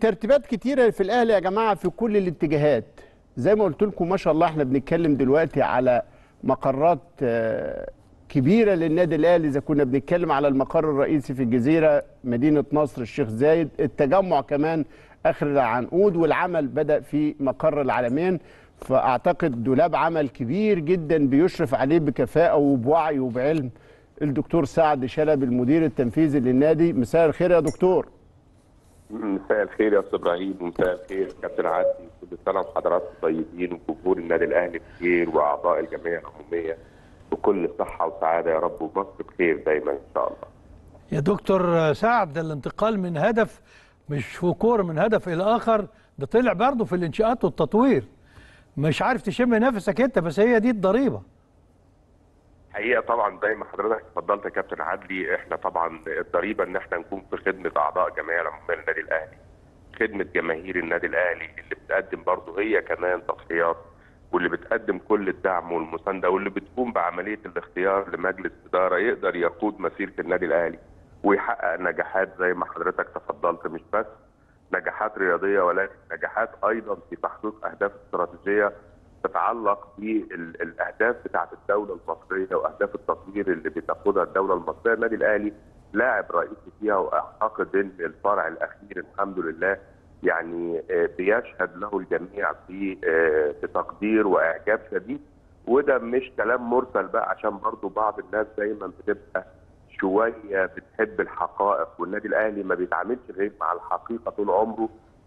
ترتيبات كتيره في الاهلي يا جماعه في كل الاتجاهات زي ما قلت لكم ما شاء الله احنا بنتكلم دلوقتي على مقرات آه، كبيره للنادي الاهلي اذا كنا بنتكلم على المقر الرئيسي في الجزيره مدينه نصر الشيخ زايد التجمع كمان اخر العنقود والعمل بدا في مقر العالمين فاعتقد دولاب عمل كبير جدا بيشرف عليه بكفاءه وبوعي وبعلم الدكتور سعد شلبي المدير التنفيذي للنادي مساء الخير يا دكتور مساء الخير يا استاذ ابراهيم ومساء الخير كابتن عدلي كل سنه وحضراتكم طيبين وجمهور النادي الاهلي بخير واعضاء الجمعيه العموميه بكل صحه وسعاده يا رب ومصر بخير دايما ان شاء الله. يا دكتور سعد الانتقال من هدف مش في كوره من هدف الى اخر ده طلع برضه في الانشاءات والتطوير مش عارف تشم نفسك انت بس هي دي الضريبه حقيقه طبعا زي ما حضرتك اتفضلت يا كابتن عدلي احنا طبعا الضريبه ان احنا نكون في خدمه اعضاء الجمعيه العموميه للنادي الاهلي. خدمه جماهير النادي الاهلي اللي بتقدم برضه هي كمان تضحيات واللي بتقدم كل الدعم والمسانده واللي بتقوم بعمليه الاختيار لمجلس اداره يقدر يقود مسيره النادي الاهلي ويحقق نجاحات زي ما حضرتك تفضلت مش بس نجاحات رياضيه ولكن نجاحات ايضا في تحقيق اهداف استراتيجيه تتعلق بالاهداف بتاعه الدوله المصريه واهداف التطوير اللي بتاخدها الدوله المصريه النادي الاهلي لاعب رئيسي فيها واعتقد ان الفرع الاخير الحمد لله يعني آه، بيشهد له الجميع في آه، بتقدير واعجاب شديد وده مش كلام مرسل بقى عشان برضو بعض الناس دايما بتبقى شويه بتحب الحقائق والنادي الاهلي ما بيتعاملش غير مع الحقيقه طول عمره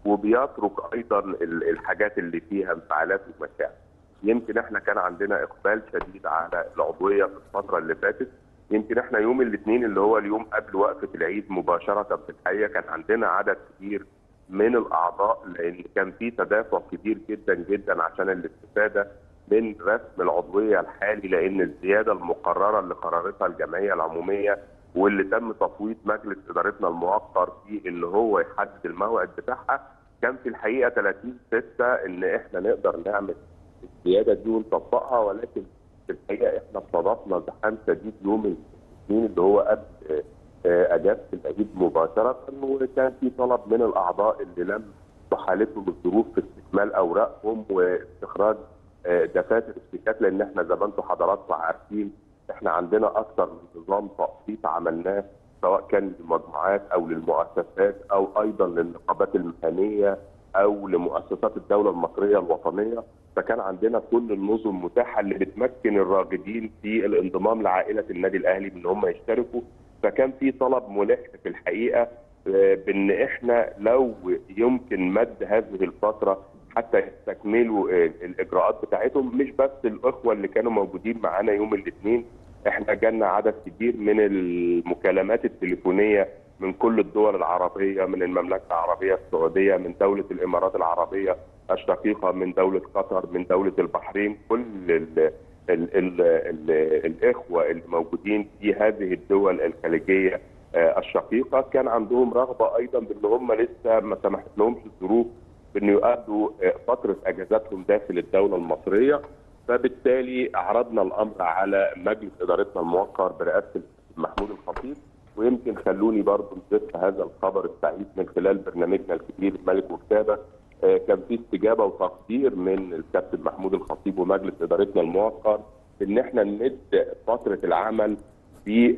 وبيترك ايضا ال- الحاجات اللي فيها انفعالات ومشاعر. يمكن احنا كان عندنا اقبال شديد على العضويه في الفتره اللي فاتت يمكن احنا يوم الاثنين اللي هو اليوم قبل وقفه العيد مباشره في الحقيقه كان عندنا عدد كبير من الاعضاء لان كان في تدافع كبير جدا جدا عشان الاستفاده من رسم العضويه الحالي لان الزياده المقرره اللي قررتها الجمعيه العموميه واللي تم تفويض مجلس ادارتنا المؤقر في ان هو يحدد الموعد بتاعها كان في الحقيقه 30 6 ان احنا نقدر نعمل الزياده دي ونطبقها ولكن في الحقيقه احنا استضفنا زحام شديد يوم الاثنين اللي هو قبل آه، آه، اجازه العيد مباشره وكان في طلب من الاعضاء اللي لم تحالفهم الظروف في استكمال اوراقهم واستخراج آه، دفاتر الشيكات لان احنا زي ما انتم حضراتكم عارفين احنا عندنا اكثر من نظام تقسيط عملناه سواء كان للمجموعات او للمؤسسات او ايضا للنقابات المهنيه او لمؤسسات الدوله المصريه الوطنيه فكان عندنا كل النظم متاحه اللي بتمكن الراغبين في الانضمام لعائله النادي الاهلي بان هم يشتركوا فكان في طلب ملح في الحقيقه آه، بان احنا لو يمكن مد هذه الفتره حتى يستكملوا آه، الاجراءات بتاعتهم مش بس الاخوه اللي كانوا موجودين معانا يوم الاثنين احنا جالنا عدد كبير من المكالمات التليفونيه من كل الدول العربيه من المملكه العربيه السعوديه من دوله الامارات العربيه الشقيقه من دوله قطر من دوله البحرين كل ال ال ال ال الاخوه اللي موجودين في هذه الدول الخليجيه آه، الشقيقه كان عندهم رغبه ايضا بان هم لسه ما سمحت لهمش الظروف بان يؤدوا آه، فتره اجازاتهم داخل الدوله المصريه فبالتالي عرضنا الامر على مجلس ادارتنا الموقر برئاسه محمود الخطيب ويمكن خلوني برضو نضيف هذا الخبر السعيد من خلال برنامجنا الكبير الملك وكتابه آه، كان في استجابه وتقدير من الكابتن محمود الخطيب ومجلس ادارتنا الموقر ان احنا نمد فتره العمل في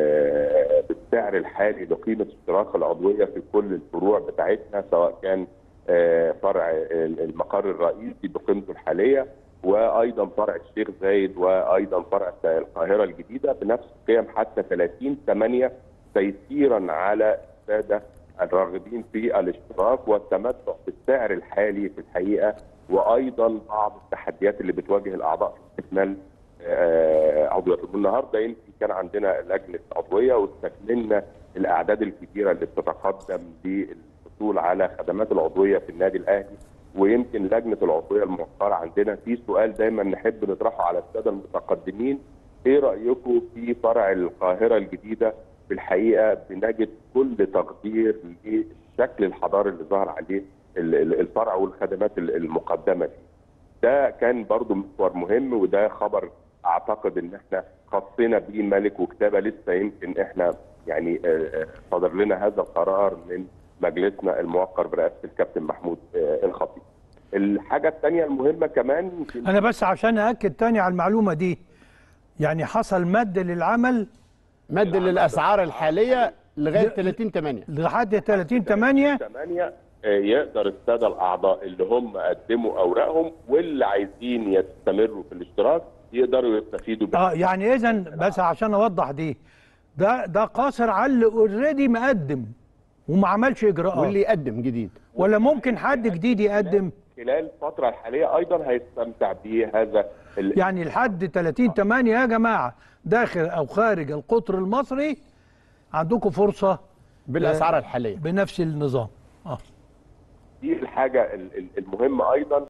ال- بالسعر الحالي لقيمه اشتراك العضويه في كل الفروع بتاعتنا سواء كان آه، فرع المقر الرئيسي بقيمته الحاليه وايضا فرع الشيخ زايد وايضا فرع القاهره الجديده بنفس القيم حتى 30 8 تيسيرا على الساده الراغبين في الاشتراك والتمتع بالسعر الحالي في الحقيقه وايضا بعض التحديات اللي بتواجه الاعضاء في استكمال آه، عضويتهم النهارده يمكن كان عندنا لجنه عضويه واستكملنا الاعداد الكبيره اللي بتتقدم للحصول على خدمات العضويه في النادي الاهلي ويمكن لجنه العضويه المؤخره عندنا في سؤال دايما نحب نطرحه على الساده المتقدمين ايه رايكم في فرع القاهره الجديده في الحقيقه بنجد كل تقدير للشكل الحضاري اللي ظهر عليه ال- ال- الفرع والخدمات ال- المقدمه فيه. ده كان برضو محور مهم وده خبر اعتقد ان احنا خصينا بيه ملك وكتابه لسه يمكن احنا يعني آه، آه، صدر لنا هذا القرار من مجلسنا الموقر برئاسه الكابتن محمود آه، الخطيب. الحاجه الثانيه المهمه كمان يمكن انا بس عشان ااكد تاني على المعلومه دي يعني حصل مد للعمل مد للاسعار الحاليه لغايه 30 8 لحد 30 8 8 يقدر الساده الاعضاء اللي هم قدموا اوراقهم واللي عايزين يستمروا في الاشتراك يقدروا يستفيدوا اه يعني اذا بس عشان اوضح دي ده ده قاصر على اللي اوريدي مقدم وما عملش اجراءات واللي يقدم جديد ولا ممكن حد جديد يقدم خلال الفتره الحاليه ايضا هيستمتع بهذا ال- يعني لحد 30 8 يا جماعه داخل او خارج القطر المصري عندكم فرصه بالاسعار الحاليه بنفس النظام اه دي الحاجه ال- ال- المهمه ايضا